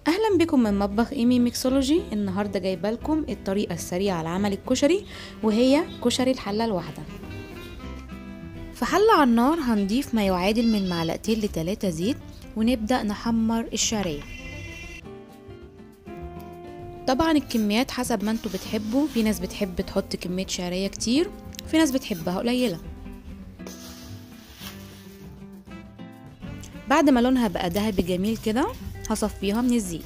اهلا بكم من مطبخ ايمي ميكسولوجي النهارده جايبه لكم الطريقه السريعه لعمل الكشري وهي كشري الحله الواحده في حله على النار هنضيف ما يعادل من معلقتين لتلاتة زيت ونبدا نحمر الشعريه طبعا الكميات حسب ما انتوا بتحبوا في ناس بتحب تحط كميه شعريه كتير في ناس بتحبها قليله بعد ما لونها بقى ذهبي جميل كده هصفيها من الزيت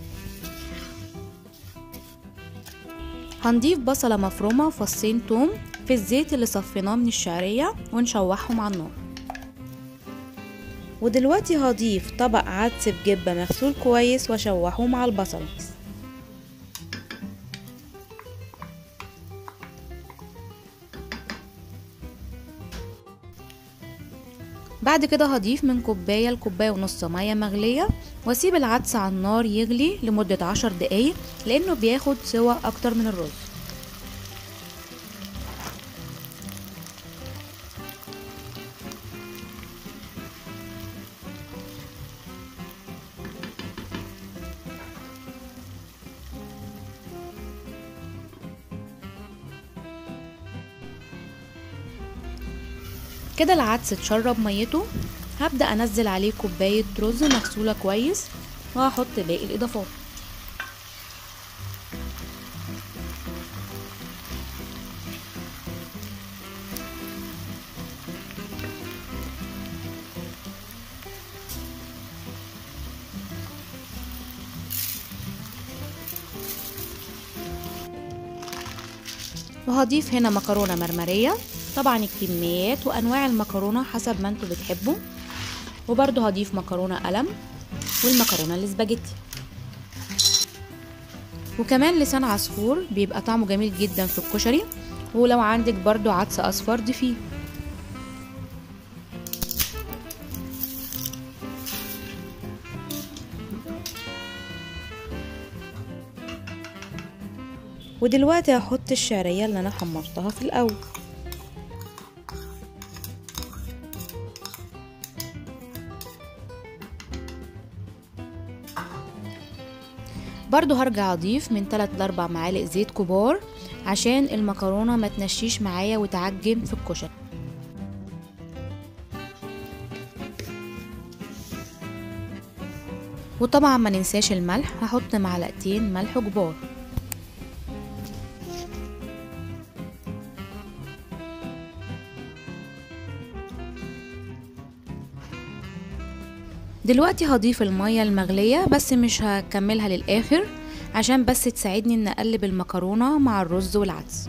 هنضيف بصلة مفرومة وفصين توم في الزيت اللي صفيناه من الشعرية ونشوحهم على النار ودلوقتي هضيف طبق عدس بجبة مغسول كويس واشوحه مع البصل بعد كده هضيف من كوباية لكوباية ونص مية مغلية واسيب العدس على النار يغلي لمدة عشر دقايق لانه بياخد سوا اكتر من الرز كده العدس اتشرب ميته هبدأ انزل عليه كوباية رز مغسولة كويس وهحط باقي الاضافات وهضيف هنا مكرونة مرمرية طبعا الكميات وانواع المكرونة حسب ما انتوا بتحبوا وبرضو هضيف مكرونة قلم والمكرونة الاسباجيتي وكمان لسان عصفور بيبقى طعمه جميل جدا في الكشري ولو عندك برضو عدس اصفر ضيفيه ودلوقتي هحط الشعرية اللي انا حمرتها في الاول برضو هرجع اضيف من 3 ل 4 معالق زيت كبار عشان المكرونة ما تنشيش معايا وتعجن في الكشري وطبعا ما ننساش الملح هحط معلقتين ملح كبار دلوقتي هضيف المية المغلية بس مش هكملها للآخر عشان بس تساعدني ان اقلب المكرونة مع الرز والعدس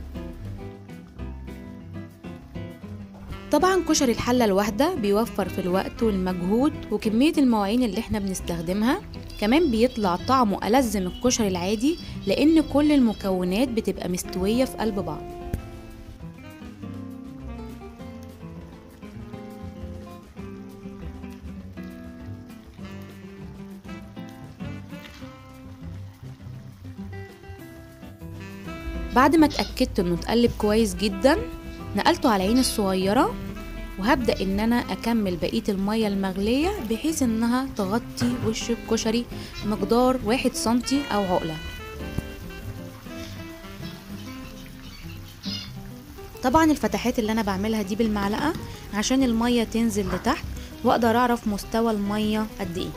طبعا كشري الحلة الواحدة بيوفر في الوقت والمجهود وكمية المواعين اللي احنا بنستخدمها كمان بيطلع طعمه ألذ من الكشري العادي لأن كل المكونات بتبقى مستوية في قلب بعض بعد ما اتأكدت انه اتقلب كويس جدا نقلته على العين الصغيرة وهبدأ ان انا اكمل بقية المية المغلية بحيث انها تغطي وش الكشري مقدار واحد سنتي او عقلة طبعا الفتحات اللي انا بعملها دي بالمعلقة عشان المية تنزل لتحت واقدر اعرف مستوى المية قد ايه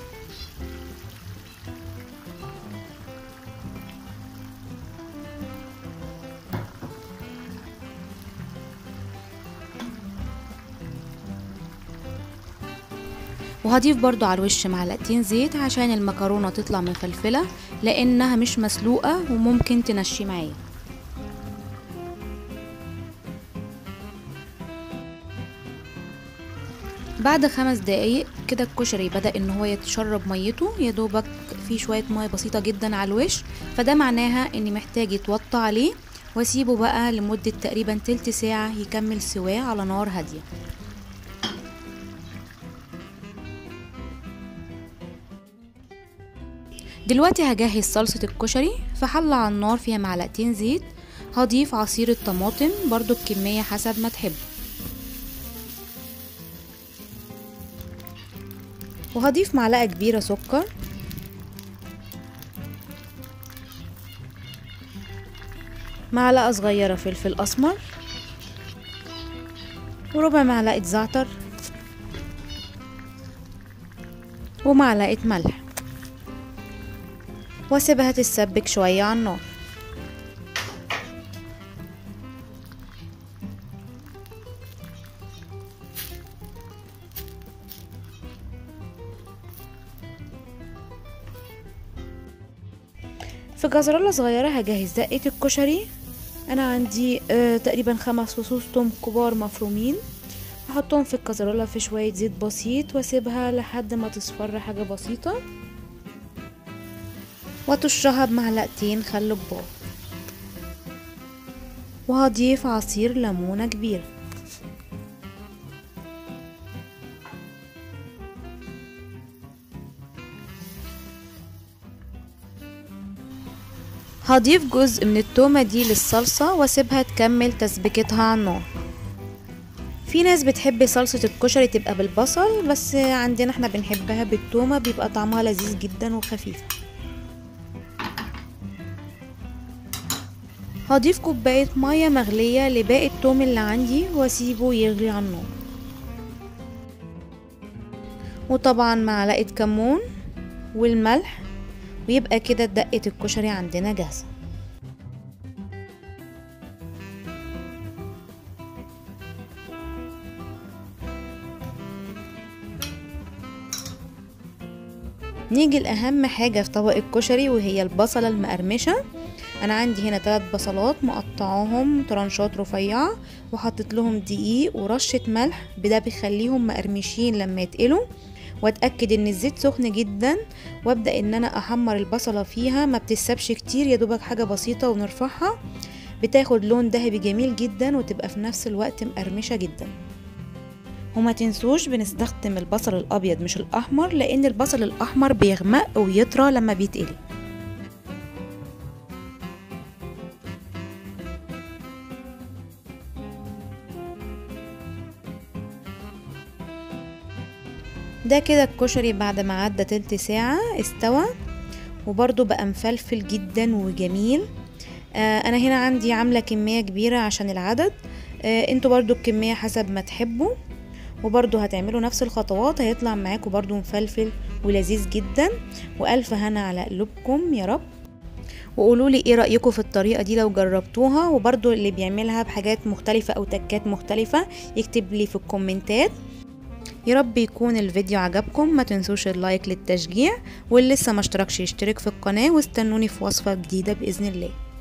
وهضيف برضو على الوش معلقتين زيت عشان المكرونة تطلع مفلفلة لانها مش مسلوقة وممكن تنشي معايا بعد خمس دقايق كده الكشري بدأ ان هو يتشرب ميته يا دوبك فيه شوية مية بسيطة جدا على الوش فده معناها اني محتاج يتوطى عليه واسيبه بقى لمدة تقريبا تلت ساعة يكمل سواه على نار هادية دلوقتي هجهز صلصة الكشري في حلة على النار فيها معلقتين زيت هضيف عصير الطماطم برضو بكمية حسب ما تحب وهضيف معلقة كبيرة سكر معلقة صغيرة فلفل أسمر وربع معلقة زعتر ومعلقة ملح واسيبها تتسبك شوية على النار في كزرولة صغيرة هجهز دقة الكشري انا عندي آه تقريبا خمس فصوص توم كبار مفرومين هحطهم في الكزرولة في شوية زيت بسيط واسيبها لحد ما تصفر حاجة بسيطة وتشرها بمعلقتين خل كبار وهضيف عصير ليمونة كبيرة هضيف جزء من التومة دي للصلصة واسيبها تكمل تسبيكتها على النار في ناس بتحب صلصة الكشري تبقى بالبصل بس عندنا احنا بنحبها بالتومة بيبقى طعمها لذيذ جدا وخفيف هضيف كوباية مية مغلية لباقي التوم اللي عندي واسيبه يغلي على النار وطبعا معلقة كمون والملح ويبقى كده دقة الكشري عندنا جاهزة نيجي لأهم حاجة في طبق الكشري وهي البصلة المقرمشة أنا عندي هنا ثلاث بصلات مقطعاهم طرنشات رفيعة وحطيت لهم دقيق ورشة ملح بده بيخليهم مقرمشين لما يتقلوا واتاكد ان الزيت سخن جدا وابدا ان انا احمر البصله فيها ما بتسبش كتير يا دوبك حاجه بسيطه ونرفعها بتاخد لون ذهبي جميل جدا وتبقى في نفس الوقت مقرمشه جدا وما تنسوش بنستخدم البصل الابيض مش الاحمر لان البصل الاحمر بيغمق ويطرى لما بيتقلي ده كده الكشري بعد ما عدى تلت ساعة استوى وبرضو بقى مفلفل جدا وجميل آه انا هنا عندي عاملة كمية كبيرة عشان العدد آه انتوا برضو الكمية حسب ما تحبوا وبرضو هتعملوا نفس الخطوات هيطلع معاكم برضو مفلفل ولذيذ جدا والف هنا على قلوبكم يا رب وقولوا لي ايه رايكم في الطريقه دي لو جربتوها وبرضو اللي بيعملها بحاجات مختلفه او تكات مختلفه يكتب لي في الكومنتات يا رب يكون الفيديو عجبكم ما تنسوش اللايك للتشجيع واللي لسه ما اشتركش يشترك في القناة واستنوني في وصفة جديدة بإذن الله